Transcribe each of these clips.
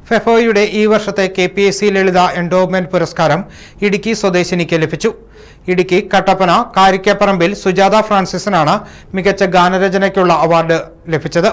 ഫെഫോയുടെ ഈ വർഷത്തെ K P S C Lalitha endowment പുരസ്കാരം ഇടുക്കി സ്വദേശിനിക്ക് ലഭിച്ചു ഇടുക്കി കട്ടപ്പന കാരിക്കപ്പറമ്പിൽ സുജാത ഫ്രാൻസിസിനാണ് മികച്ച ഗാനരചനയ്ക്കുള്ള അവാർഡ് ലഭിച്ചത്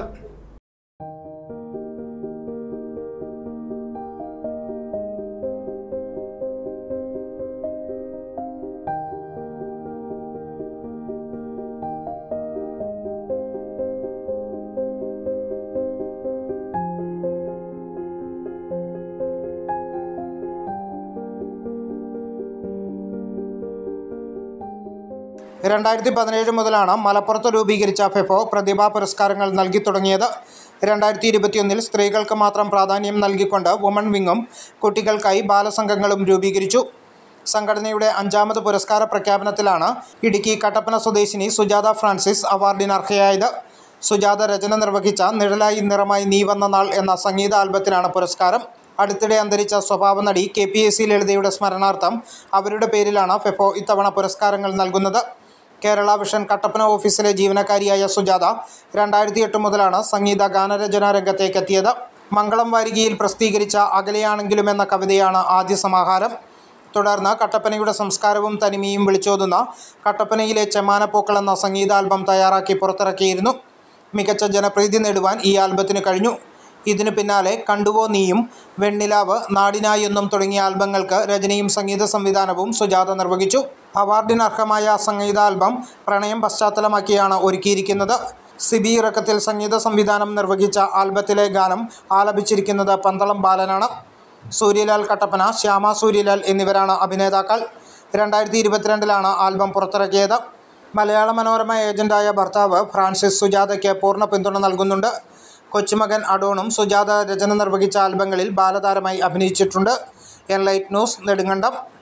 രണ്ടായിരത്തി പതിനേഴ് മുതലാണ് മലപ്പുറത്ത് രൂപീകരിച്ച ഫെഫോ പ്രതിഭാ പുരസ്കാരങ്ങൾ നൽകി തുടങ്ങിയത് രണ്ടായിരത്തി ഇരുപത്തിയൊന്നിൽ സ്ത്രീകൾക്ക് മാത്രം പ്രാധാന്യം നൽകിക്കൊണ്ട് വുമൺ വിങ്ങും കുട്ടികൾക്കായി ബാലസംഘങ്ങളും രൂപീകരിച്ചു സംഘടനയുടെ അഞ്ചാമത് പുരസ്കാര പ്രഖ്യാപനത്തിലാണ് ഇടുക്കി കട്ടപ്പന സ്വദേശിനി സുജാത ഫ്രാൻസിസ് അവാർഡിന് അർഹയായത് സുജാത രചന നിർവഹിച്ച നിഴലായി നിറമായി നീ വന്ന നാൾ എന്ന സംഗീത ആൽബത്തിനാണ് പുരസ്കാരം അടുത്തിടെ അന്തരിച്ച സ്വഭാവ നടി കെ പി എസ് സി ലളിതയുടെ സ്മരണാർത്ഥം അവരുടെ പേരിലാണ് ഫെഫോ ഇത്തവണ പുരസ്കാരങ്ങൾ നൽകുന്നത് കേരള വിഷൻ കട്ടപ്പന ഓഫീസിലെ ജീവനക്കാരിയായ സുജാത രണ്ടായിരത്തി എട്ട് മുതലാണ് സംഗീത ഗാനരചനാ രംഗത്തേക്ക് എത്തിയത് മംഗളം വാരികയിൽ പ്രസിദ്ധീകരിച്ച അകലെയാണെങ്കിലും എന്ന കവിതയാണ് ആദ്യ സമാഹാരം തുടർന്ന് കട്ടപ്പനയുടെ സംസ്കാരവും തനിമയും വിളിച്ചോതുന്ന കട്ടപ്പനയിലെ ചെമ്മാനപ്പൂക്കൾ എന്ന സംഗീതാൽബം തയ്യാറാക്കി പുറത്തിറക്കിയിരുന്നു മികച്ച ജനപ്രീതി നേടുവാൻ ഈ ആൽബത്തിന് കഴിഞ്ഞു ഇതിനു പിന്നാലെ കണ്ടുവോ നീയും വെണ്ണിലാവ് നാടിനായി എന്നും തുടങ്ങിയ ആൽബങ്ങൾക്ക് രചനയും സംഗീത സംവിധാനവും സുജാത നിർവഹിച്ചു അവാർഡിന് അർഹമായ സംഗീതാൽബം പ്രണയം പശ്ചാത്തലമാക്കിയാണ് ഒരുക്കിയിരിക്കുന്നത് സിബി ഇറക്കത്തിൽ സംഗീത സംവിധാനം നിർവഹിച്ച ആൽബത്തിലെ ഗാനം ആലപിച്ചിരിക്കുന്നത് പന്തളം ബാലനാണ് സൂര്യലാൽ കട്ടപ്പന ശ്യാമ സൂര്യലാൽ എന്നിവരാണ് അഭിനേതാക്കൾ രണ്ടായിരത്തി ഇരുപത്തിരണ്ടിലാണ് ആൽബം പുറത്തിറക്കിയത് മലയാള മനോരമ ഏജന്റായ ഭർത്താവ് ഫ്രാൻസിസ് സുജാതയ്ക്ക് പൂർണ്ണ പിന്തുണ നൽകുന്നുണ്ട് കൊച്ചുമകൻ അഡോണും സുജാത രചന നിർവഹിച്ച ആൽബങ്ങളിൽ ബാലതാരമായി അഭിനയിച്ചിട്ടുണ്ട് എൻലൈറ്റ് ന്യൂസ് നെടുങ്കണ്ടം